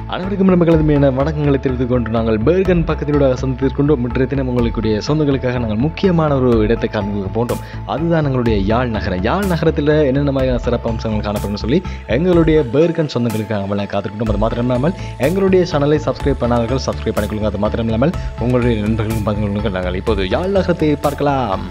அனைவருக்கும் நமக்களது மீன வணக்கங்களை தெரிவித்துக் கொண்டு நாங்கள் பேர்கன் பக்கத்திலூட சந்தித்துக் கொண்டோம் இன்றைய தினம் உங்களுடைய சொந்தங்களுக்காக நாங்கள் முக்கியமான ஒரு இடத்தை காண்பிக்க போன்றோம் அதுதான் எங்களுடைய யாழ் நகரம் யாழ் நகரத்தில் என்னென்ன மாதிரியான சிறப்பு அம்சங்கள் காணப்படும் சொல்லி எங்களுடைய பேர்கன் சொந்தங்களுக்காக நம்மளை காத்துக்கிட்டோம் அது மாத்திரம் இல்லாமல் எங்களுடைய சேனலை சப்ஸ்கிரைப் பண்ணாதவர்கள் சப்ஸ்கிரைப் பண்ணிக்கொள்ளுங்க அது மாத்திரம் இல்லாமல் உங்களுடைய நண்பர்களும் பகிர்ந்து கொள்ளுங்கள் நாங்கள் இப்போது யாழ் நகரத்தை பார்க்கலாம்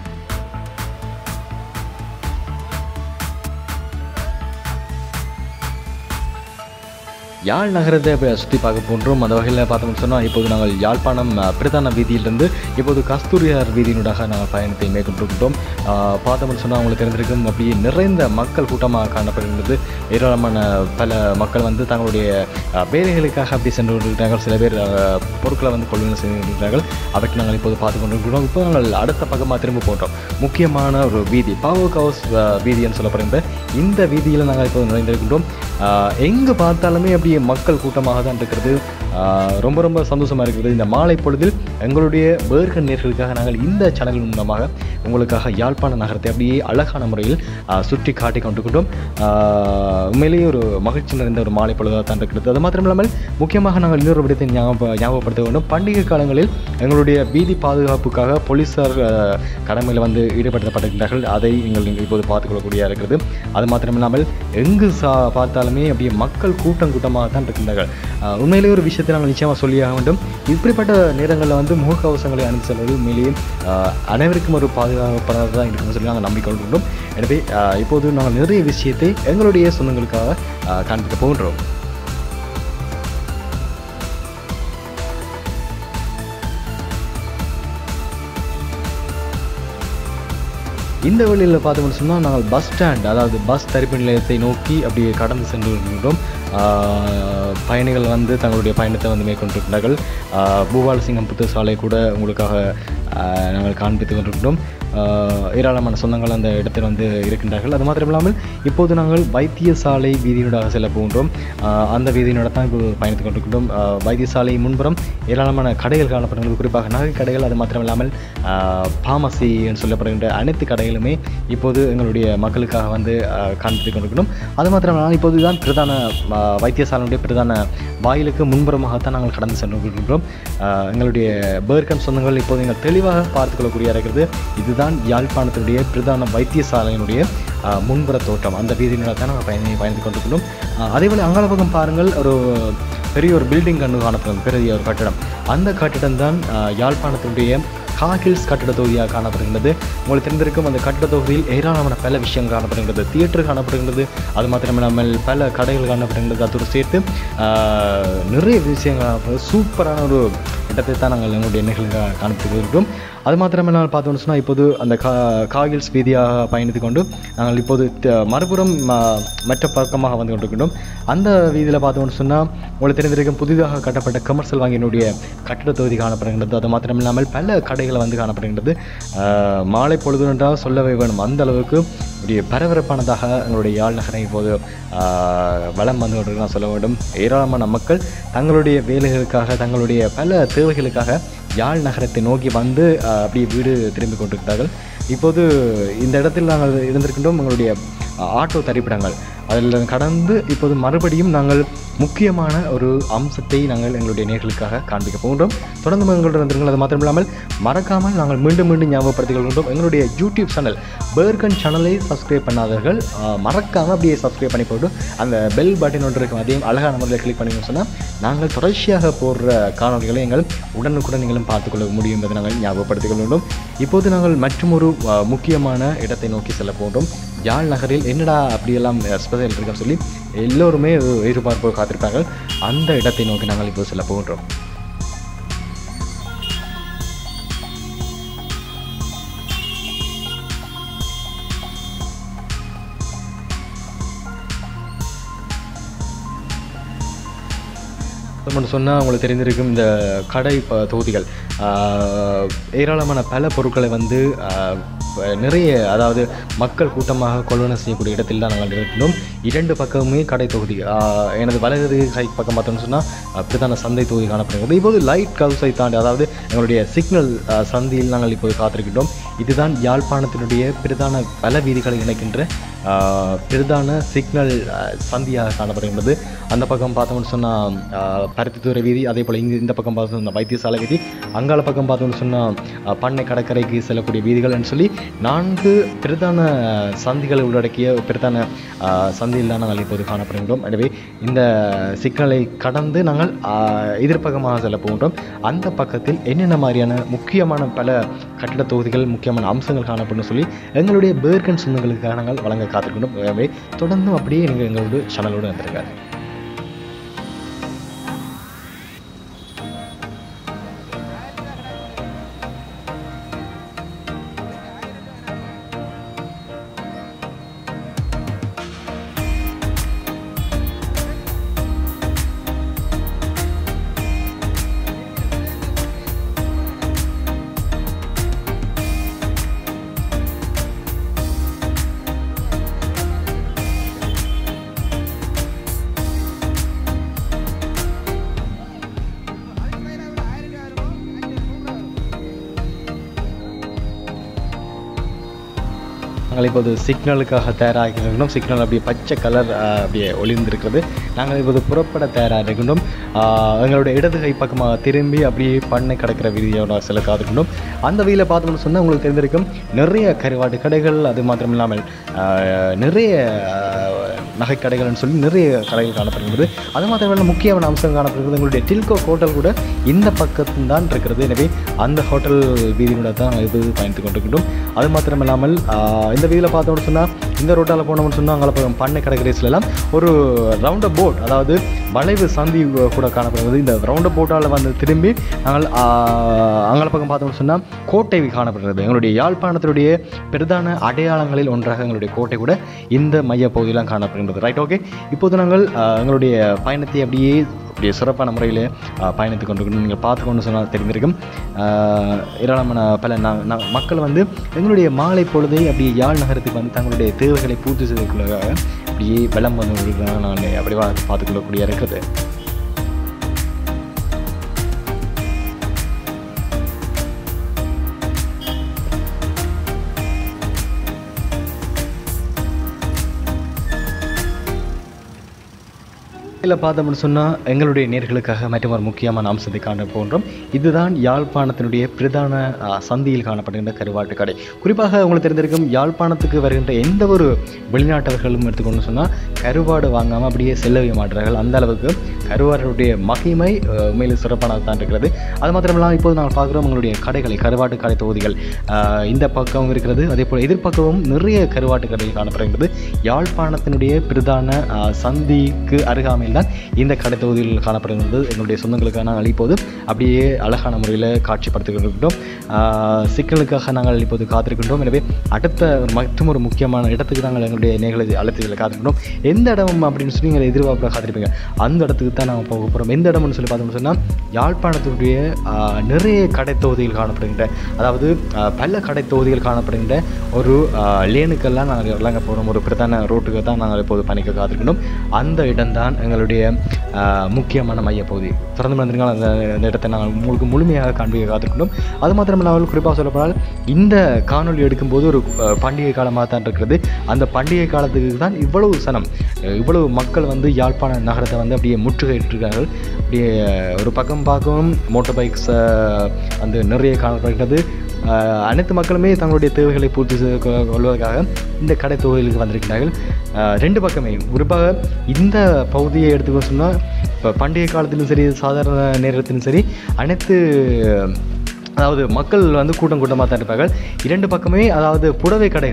யாழ் நகரத்தை இப்போ சுற்றி பார்க்க போன்றோம் அந்த வகையில் பார்த்தோம்னு சொன்னால் இப்போது நாங்கள் யாழ்ப்பாணம் அஹ், பிரதான வீதியிலிருந்து இப்போது கஸ்தூரியார் வீதியினூடாக நாங்கள் பயணத்தை மேற்கொண்டிருக்கின்றோம் அஹ், பார்த்தோம்னு சொன்னால் உங்களுக்கு தெரிந்திருக்கும் அப்படியே நிறைந்த மக்கள் கூட்டமாக காணப்படுகின்றது ஏராளமான பல மக்கள் வந்து தங்களுடைய அஹ், வேலைகளுக்காக அப்படி சென்று கொண்டிருக்கிறார்கள் சில பேர் அஹ், பொருட்களை வந்து கொள்வனை செய்து கொண்டிருக்கிறார்கள் அவற்றை நாங்கள் இப்போது பார்த்து கொண்டிருக்கிறோம் இப்போ நாங்கள் அடுத்த பக்கமாக திரும்ப போன்றோம் முக்கியமான ஒரு வீதி பாவோக் ஹவுஸ் அஹ், வீதின்னு சொல்லப்படுகின்ற இந்த வீதியில் நாங்கள் இப்போது நுழைந்திருக்கின்றோம் ஆஹ் எங்கு பார்த்தாலுமே அப்படியே மக்கள் கூட்டமாக தான் இருக்கிறது ஆஹ் ரொம்ப ரொம்ப சந்தோஷமாக இருக்கிறது இந்த மாலை பொழுதில் எங்களுடைய வேர்கன் நேர்களுக்காக நாங்கள் இந்த சேனல் மூலமாக உங்களுக்காக யாழ்ப்பாண நகரத்தை அப்படியே அழகான முறையில் ஆஹ் சுற்றி காட்டி கொண்டிருக்கின்றோம் ஆஹ் உண்மையிலேயே ஒரு மகிழ்ச்சி நிறைந்த ஒரு மாலை பொழுதாக தான் இருக்கிறது அது மாத்திரம் இல்லாமல் முக்கியமாக நாங்கள் இன்னொரு விடத்தை ஞாபக ஞாபகப்படுத்த வேண்டும் பண்டிகை காலங்களில் எங்களுடைய வீதி பாதுகாப்புக்காக போலீசார் ஆஹ் கடமையில் வந்து ஈடுபடுத்தப்பட்டிருக்கிறார்கள் அதை நீங்கள் இங்கு இப்போது பார்த்துக்கொள்ளக்கூடிய இருக்கிறது அது மாத்திரமில்லாமல் எங்கு சா பார்த்தாலுமே அப்படியே மக்கள் கூட்டம் கூட்டமாக தான் இருக்கின்றார்கள் ஆஹ் உண்மையிலேயே ஒரு விஷயத்தை நாங்கள் நிச்சயமாக சொல்லியாக வேண்டும் இப்படிப்பட்ட நேரங்களில் வந்து முகக்கவசங்களை அணிந்து செல்வது உண்மையிலேயே ஆஹ் அனைவருக்கும் ஒரு பாதுகாப்பானதாக தான் இருக்குன்னு சொல்லி நாங்கள் நம்பிக்கொள்கின்றோம் எனவே ஆஹ் இப்போது நாங்கள் நிறைய விஷயத்தை எங்களுடைய சொந்தங்களுக்காக ஆஹ் காண்பிக்க போகின்றோம் இந்த வழியில் பார்த்தோம்னு சொன்னால் நாங்கள் பஸ் ஸ்டாண்ட் அதாவது பஸ் தரிப்பு நிலையத்தை நோக்கி அப்படியே கடந்து சென்று வருகின்றோம் ஆஹ் பயணிகள் வந்து தங்களுடைய பயணத்தை வந்து மேற்கொண்டிருக்கிறார்கள் ஆஹ் பூபாலசிங்கம் புத்து சாலை கூட உங்களுக்காக ஆஹ் நாங்கள் காண்பித்து கொண்டிருக்கிறோம் ஆஹ் ஏராளமான சொந்தங்கள் அந்த இடத்தில் வந்து இருக்கின்றார்கள் அது மாத்திரம் இல்லாமல் இப்போது நாங்கள் வைத்தியசாலை வீதியினூடாக செல்ல போகின்றோம் ஆஹ் அந்த வீதியினோட தான் இப்போது பயணித்துக் கொண்டிருக்கின்றோம் ஆஹ் வைத்தியசாலை முன்புறம் ஏராளமான கடைகள் காணப்படுகிறது குறிப்பாக நகை கடைகள் அது மாத்திரம் இல்லாமல் ஃபார்மசி என்று சொல்லப்படுகின்ற அனைத்து கடைகளுமே இப்போது எங்களுடைய மக்களுக்காக வந்து ஆஹ் காண்பித்துக் கொண்டிருக்கிறோம் அது மாத்திரம் இல்லாமல் இப்போது தான் பிரதான ஆஹ் வைத்தியசாலையுடைய பிரதான வாயிலுக்கு முன்புறமாகத்தான் நாங்கள் கடந்து சென்று கொண்டிருக்கிறோம் ஆஹ் எங்களுடைய பேர்கன் சொந்தங்கள் இப்போது நீங்கள் தெளிவாக பார்த்துக்கொள்ளக்கூடிய இருக்கிறது இதுதான் யாழ்ப்பாணத்தினுடைய பிரதான வைத்தியசாலையினுடைய ஆஹ் முன்புற தோட்டம் அந்த வீதியினால் தான் நாங்கள் பயணி பயணித்து கொண்டிருக்கிறோம் ஆஹ் அதேபோல் அங்கால பக்கம் பாருங்கள் ஒரு பெரிய ஒரு பில்டிங் கண்டு காணப்படும் பெரிய ஒரு கட்டடம் அந்த கட்டிடம் தான் யாழ்ப்பாணத்தினுடைய காகில்ஸ் கட்டிட தொகுதியாக காணப்படுகின்றது உங்களுக்கு தெரிந்திருக்கும் அந்த கட்டிட தொகுதியில் ஏராளமான பல விஷயங்கள் காணப்படுகின்றது தியேட்டர் காணப்படுகின்றது அது மாத்திரமில்லாமல் பல கடைகள் காணப்படுகின்றது அதோடு சேர்த்து ஆஹ், நிறைய விஷயங்கள் காணப்படுகிறது. சூப்பரான ஒரு இடத்தை தான் நாங்கள் எங்களுடைய நிகழ்ச்சியாக காண்பித்து இருக்கிறோம் அது மாத்திரமில்லாமல் பார்த்தோம்னு சொன்னால் இப்போது அந்த கா காகில்ஸ் வீதியாக பயணித்து கொண்டு நாங்கள் இப்போது த- மறுபுறம் ஆ, மற்ற பக்கமாக வந்து கொண்டிருக்கின்றோம் அந்த வீதியில் பார்த்தோம்னு சொன்னால் உங்களுக்கு தெரிந்திருக்கும் புதிதாக கட்டப்பட்ட கமர்ஷியல் வங்கியினுடைய கட்டிட தொகுதி காணப்படுகின்றது அது மாத்திரமில்லாமல் பல கடைகள் வந்து காணப்படுகின்றது ஆ, மாலை பொழுது என்றால் சொல்லவே வேணும் அந்த அளவுக்கு இப்படி பரபரப்பானதாக எங்களுடைய யாழ் நகரை இப்போது ஆ, வலம் வந்து கொண்டிருக்கலாம் சொல்ல வேண்டும் ஏராளமான மக்கள் தங்களுடைய வேலைகளுக்காக தங்களுடைய பல தேவைகளுக்காக யாழ் நகரத்தை நோக்கி வந்து ஆஹ், அப்படியே வீடு திரும்பி கொண்டிருக்கிறார்கள் இப்போது இந்த இடத்தில் நாங்கள் இருந்திருக்கின்றோம் எங்களுடைய ஆஹ், ஆட்டோ தரிப்பிடங்கள் அதில் கடந்து இப்போது மறுபடியும் நாங்கள் முக்கியமான ஒரு அம்சத்தை நாங்கள் எங்களுடைய நேர்களுக்காக காண்பிக்க போகின்றோம் தொடர்ந்து எங்களுடன் இருந்திருங்கள் அது மாத்திரம் இல்லாமல் மறக்காமல் நாங்கள் மீண்டும் மீண்டும் ஞாபகப்படுத்திக் கொள்கின்றோம் எங்களுடைய யூடியூப் சேனல் பேர்கன் சேனலை சப்ஸ்கிரைப் பண்ணாதவர்கள் ஆஹ், மறக்காம அப்படியே சப்ஸ்கிரைப் பண்ணி போட்டு அந்த பெல் பட்டன் ஒன்று இருக்கும் அதையும் அழகான முறையில் கிளிக் பண்ணிங்கன்னு சொன்னால் நாங்கள் தொடர்ச்சியாக போடுற காணொலிகளை எங்கள் உடனுக்குடன் நீங்களும் பார்த்துக்கொள்ள முடியும் என்பதை நாங்கள் ஞாபகப்படுத்திக் கொள்ள வேண்டும் இப்போது நாங்கள் மற்றொரு ஆஹ், முக்கியமான இடத்தை நோக்கி செல்ல போன்றோம் யாழ் நகரில் என்னடா அப்படியெல்லாம் ஸ்பெஷல் இருக்குன்னு சொல்லி எல்லோருமே ஒரு எதிர்பார்ப்பு காத்திருப்பார்கள் அந்த இடத்தை நோக்கி நாங்கள் இப்போது செல்ல போகின்றோம் சொன்னால் உங்களுக்கு தெரிந்திருக்கும் இந்த கடை ப- தொகுதிகள் ஆஹ், ஏராளமான பல பொருட்களை வந்து ஆஹ், ப- நிறைய அதாவது மக்கள் கூட்டமாக கொள்வனை செய்யக்கூடிய இடத்தில் தான் நாங்கள் இருக்கின்றோம் இரண்டு பக்கமுமே கடை தொகுதி ஆஹ், எனது வலது கை பக்கம் பார்த்தோம்னு சொன்னால் பிரதான சந்தை தொகுதி காணப்படுகிறது இப்போது லைட் கவுஸை தாண்டி அதாவது எங்களுடைய சிக்னல் சந்தியில் நாங்கள் இப்போது காத்திருக்கின்றோம் இதுதான் யாழ்ப்பாணத்தினுடைய பிரதான பல வீதிகளை இணைக்கின்ற ஆஹ், பிரதான சிக்னல் ஆஹ், சந்தியாக காணப்படுகின்றது அந்த பக்கம் பார்த்தோம்னு சொன்னால் பருத்தித்துறை வீதி அதே போல் இங்கே இந்த பக்கம் பார்த்தோம்னா வைத்தியசாலை வீதி அங்கால பக்கம் பார்த்தோம்னு சொன்னால் பண்ணை கடற்கரைக்கு செல்லக்கூடிய வீதிகள்னு சொல்லி நான்கு பிரதான சந்திகளை உள்ளடக்கிய பிரதான ஆஹ், சந்தியில் தான் நாங்கள் இப்போது காணப்படுகின்றோம் எனவே இந்த சிக்கலை கடந்து நாங்கள் ஆஹ், எதிர்ப்பக்கமாக செல்ல போகின்றோம் அந்த பக்கத்தில் என்னென்ன மாதிரியான முக்கியமான பல கட்டிட தொகுதிகள் முக்கியமான அம்சங்கள் காணப்படும் சொல்லி எங்களுடைய பேர்கன் சொந்தங்களுக்காக நாங்கள் வழங்க காத்திருக்கின்றோம் எனவே தொடர்ந்தும் அப்படியே நீங்கள் எங்களோட சேனலோடு இருந்திருக்காரு நாங்கள் இப்போது சிக்னலுக்காக தயாராகி இருக்கின்றோம் சிக்னல் அப்படியே பச்சை கலர் அப்படியே ஒளிர்ந்திருக்கிறது நாங்கள் இப்போது புறப்பட தயாராக இருக்கின்றோம் ஆஹ், எங்களுடைய இடது கை பக்கமாக திரும்பி அப்படியே பண்ணை கடக்கிற வீதியோட சில காத்திருக்கின்றோம் அந்த வீதியில் பார்த்தோம்னு சொன்னால் உங்களுக்கு தெரிந்திருக்கும் நிறைய கருவாட்டு கடைகள் அது மாத்திரம் இல்லாமல் ஆஹ், நிறைய ஆஹ், நகைக்கடைகள்னு சொல்லி நிறைய கடைகள் காணப்படுகிறது அது மாத்திரமல்ல முக்கியமான அம்சம் காணப்படுகிறது எங்களுடைய டில்கோ ஹோட்டல் கூட இந்த பக்கத்தில் தான் இருக்கிறது எனவே அந்த ஹோட்டல் வீதியினோட தான் நாங்கள் இது பயணித்து கொண்டிருக்கின்றோம் அது மாத்திரமில்லாமல் ஆஹ், இந்த வீதியில் பார்த்தோம்னு சொன்னால் இந்த ரோட்டால் போனோம்னு சொன்னால் அங்கே பக்கம் பண்ணை கடற்கரைஸ்ல எல்லாம் ஒரு ரவுண்ட் போட் அதாவது வளைவு சந்தி கூட காணப்படுகிறது இந்த ரவுண்ட் போட்டால் வந்து திரும்பி நாங்கள் அங்கே பக்கம் பார்த்தோம்னு சொன்னால் கோட்டை காணப்படுகிறது எங்களுடைய யாழ்ப்பாணத்தினுடைய பிரதான அடையாளங்களில் ஒன்றாக எங்களுடைய கோட்டை கூட இந்த மைய பகுதியெல்லாம் காணப்படுகின்றது ரைட் ஓகே இப்போது நாங்கள் ஆஹ், எங்களுடைய பயணத்தை அப்படியே அப்படியே சிறப்பான முறையில் பயணித்து கொண்டிருக்கணும் நீங்கள் பார்த்து கொண்டு சொன்னால் தெரிந்திருக்கும் ஆஹ், ஏராளமான பல ந- ந- மக்கள் வந்து எங்களுடைய மாலை பொழுதை அப்படியே யாழ் நகரத்துக்கு வந்து தங்களுடைய தேவைகளை பூர்த்தி செய்வதற்காக அப்படியே வெள்ளம் வந்து கொண்டிருக்கிறாங்க நான் அப்படி பார்த்துக்கொள்ளக்கூடிய இருக்குது இதில் பார்த்தோம்னு சொன்னால் எங்களுடைய நேர்களுக்காக மற்றும் ஒரு முக்கியமான அம்சத்தை காண போன்றோம் இதுதான் யாழ்ப்பாணத்தினுடைய பிரதான ஆ, சந்தியில் காணப்படுகின்ற கருவாட்டு கடை குறிப்பாக உங்களுக்கு தெரிந்திருக்கும் யாழ்ப்பாணத்துக்கு வருகின்ற எந்த ஒரு வெளிநாட்டவர்களும் எடுத்துக்கொண்டு சொன்னால் கருவாடு வாங்காமல் அப்படியே செல்லவே மாட்டார்கள் அந்த அளவுக்கு கருவாடுடைய மகிமை ஆ, உண்மையில் சிறப்பானது தான் இருக்கிறது அது மாத்திரமில்லாமல் இப்போது நாங்கள் பார்க்குறோம் உங்களுடைய கடைகளை கருவாட்டு கடை தொகுதிகள் ஆ, இந்த பக்கம் இருக்கிறது அதே போல் எதிர்பக்கமும் நிறைய கருவாட்டு கடைகள் காணப்படுகிறது யாழ்ப்பாணத்தினுடைய பிரதான ஆ, சந்திக்கு அருகாமையில் தான் இந்த கடை தொகுதியில் காணப்படுகிறது எங்களுடைய சொந்தங்களுக்காக நாங்கள் இப்போது அப்படியே அழகான முறையில் காட்சிப்படுத்திக்கின்றோம் சிக்கலுக்காக நாங்கள் இப்போது காத்திருக்கின்றோம் எனவே அடுத்த ஒரு மற்றும் ஒரு முக்கியமான இடத்துக்கு நாங்கள் எங்களுடைய நேர்களை அழைத்ததில் காத்திருக்கின்றோம் எந்த இடம் அப்படின்னு சொல்லி நீங்கள் எதிர்பார்ப்பில் காத்திருப்பீங்க அந்த இடத்துக்கு தான் நாங்கள் போக போகிறோம் எந்த இடம்னு சொல்லி பார்த்தோம்னு சொன்னால் யாழ்ப்பாணத்தினுடைய ஆ, நிறைய கடை தொகுதிகள் காணப்படுகின்ற அதாவது ஆ, பல கடை தொகுதிகள் காணப்படுகின்ற ஒரு ஆ, லேனுக்கெல்லாம் நாங்கள் விளங்க போகிறோம் ஒரு பிரதான ரோட்டுக்கு தான் நாங்கள் இப்போது பணிக்க காத்திருக்கணும் அந்த இடம்தான் எங்களுடைய ஆ, முக்கியமான மையப்பகுதி திறந்து வந்திருக்காங்க அந்த அந்த இடத்தை நாங்கள் உங்களுக்கு முழுமையாக காண்பிக்க காத்திருக்கணும் அது மாத்திரம் இல்லாமல் குறிப்பாக சொல்லப்போனால் இந்த காணொளி எடுக்கும்போது ஒரு ஆ, பண்டிகை காலமாக தான் இருக்கிறது அந்த பண்டிகை காலத்துக்கு தான் இவ்வளவு சனம் அஹ் இவ்வளவு மக்கள் வந்து யாழ்ப்பாண நகரத்தை வந்து அப்படியே முற்றுகையிட்டிருக்கார்கள் அப்படியே ஒரு பக்கம் பார்க்கவும் மோட்டார் பைக்ஸ் வந்து நிறைய காணப்படுகிறது அஹ் அனைத்து மக்களுமே தங்களுடைய தேவைகளை பூர்த்தி செய்து கொ- கொள்வதற்காக இந்த கடை தொகுதிகளுக்கு வந்திருக்கிறார்கள் அஹ் ரெண்டு பக்கமே குறிப்பாக இந்த பகுதியை எடுத்துக்க சொன்னால் இப்போ பண்டிகை காலத்திலும் சரி சாதாரண நேரத்திலும் சரி அனைத்து அதாவது மக்கள் வந்து கூட்டம் கூட்டமாக தான் இருப்பார்கள் இரண்டு பக்கமே அதாவது புடவை கடைகள்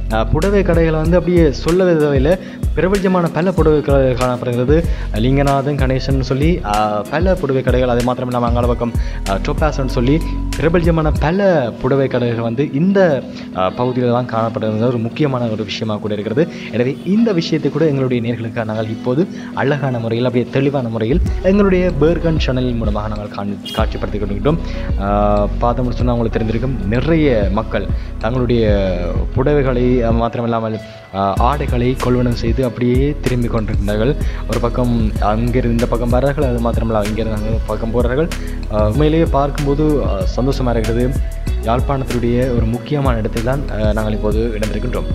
அஹ், புடவை கடைகளை வந்து அப்படியே சொல்லவே தேவையில்லை பிரபஞ்சமான பல புடவை கடைகள் காணப்படுகிறது லிங்கநாதன் கணேசன் சொல்லி அஹ், பல புடவை கடைகள் அது மாத்திரம் இல்லாமல் அங்கால பக்கம் டொப்பாசன் சொல்லி பிரபஞ்சமான பல புடவை கடைகள் வந்து இந்த பகுதியில் தான் காணப்படுகிறது ஒரு முக்கியமான ஒரு விஷயமாக கூட இருக்கிறது எனவே இந்த விஷயத்தை கூட எங்களுடைய நேர்களுக்காக நாங்கள் இப்போது அழகான முறையில் அப்படியே தெளிவான முறையில் எங்களுடைய பேர்கன் சேனல் மூலமாக நாங்கள் காண் காட்சிப்படுத்திக் கொண்டிருக்கிறோம் ஆஹ் பார்த்தோம்னு சொன்னால் உங்களுக்கு தெரிந்திருக்கும் நிறைய மக்கள் தங்களுடைய புடவைகளை அஹ், மாத்திரமில்லாமல் ஆஹ், ஆடைகளை கொள்வனம் செய்து அப்படியே திரும்பி கொண்டிருக்கிறார்கள் ஒரு பக்கம் அங்கிருந்து இந்த பக்கம் வர்றார்கள் அது மாத்திரமல்ல இங்கிருந்து அந்த பக்கம் போகிறார்கள் ஆஹ், உண்மையிலேயே பார்க்கும்போது ஆஹ், சந்தோஷமா இருக்கிறது யாழ்ப்பாணத்தினுடைய ஒரு முக்கியமான இடத்தில் தான் ஆஹ், நாங்கள் இப்போது இடம்பெறுகின்றோம்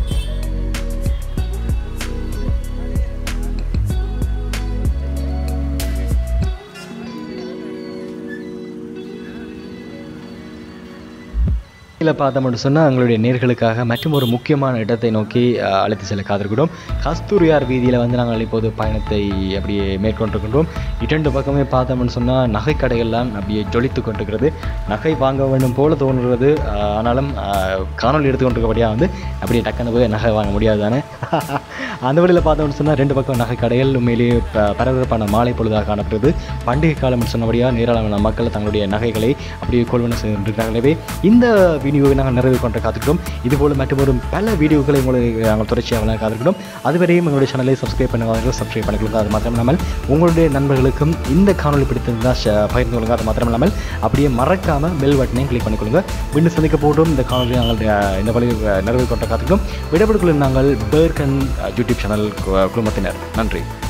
இதில் பார்த்தோம்னு சொன்னால் எங்களுடைய நேர்களுக்காக மற்றும் ஒரு முக்கியமான இடத்தை நோக்கி அஹ், அழைத்து செல்ல காத்திருக்கிறோம் கஸ்தூரியார் வீதியில் வந்து நாங்கள் இப்போது பயணத்தை அப்படியே மேற்கொண்டிருக்கின்றோம் இரண்டு பக்கமே பார்த்தோம்னு சொன்னால் நகை கடைகள்லாம் அப்படியே ஜொலித்து கொண்டிருக்கிறது நகை வாங்க வேண்டும் போல தோன்றுறது அஹ், ஆனாலும் அஹ், காணொளி எடுத்துக்கொண்டிருக்கபடியாக வந்து அப்படியே டக்குன்னு போய் நகை வாங்க முடியாது தானே அந்த வழியில் பார்த்தோம்னு சொன்னால் ரெண்டு பக்கம் நகை கடைகள் உண்மையிலேயே ப- பரபரப்பான மாலை பொழுதாக காணப்படுது பண்டிகை காலம் சொன்னபடியாக ஏராளமான மக்கள் தங்களுடைய நகைகளை அப்படியே கொள்வன செய்கின்றார்கள் எனவே இந்த வீடியோவை நாங்கள் நிறைவு கொண்டு காத்துக்கிறோம் இதுபோல் மற்றும் ஒரு பல வீடியோக்களை உங்களுக்கு நாங்கள் தொடர்ச்சியாக காத்துக்கிறோம் அதுவரையும் எங்களுடைய சேனலை சப்ஸ்கிரைப் பண்ணுவாங்க சப்ஸ்கிரைப் பண்ணிக்கொள்ளுங்க அது மாத்திரம் இல்லாமல் உங்களுடைய நண்பர்களுக்கும் இந்த காணொளி பிடித்திருந்தால் ஷ- பகிர்ந்து கொள்ளுங்க அது மாத்திரம் இல்லாமல் அப்படியே மறக்காமல் பெல் பட்டனையும் கிளிக் பண்ணிக்கொள்ளுங்க மீண்டும் சந்திக்க போடும் இந்த காணொலி நாங்கள் அஹ், இந்த வழி நிறைவு கொண்டு காத்துக்கிறோம் விடப்படுக்குள்ள நாங்கள் பேர்கன் யூடியூப் சேனல் கு- குழுமத்தினர் நன்றி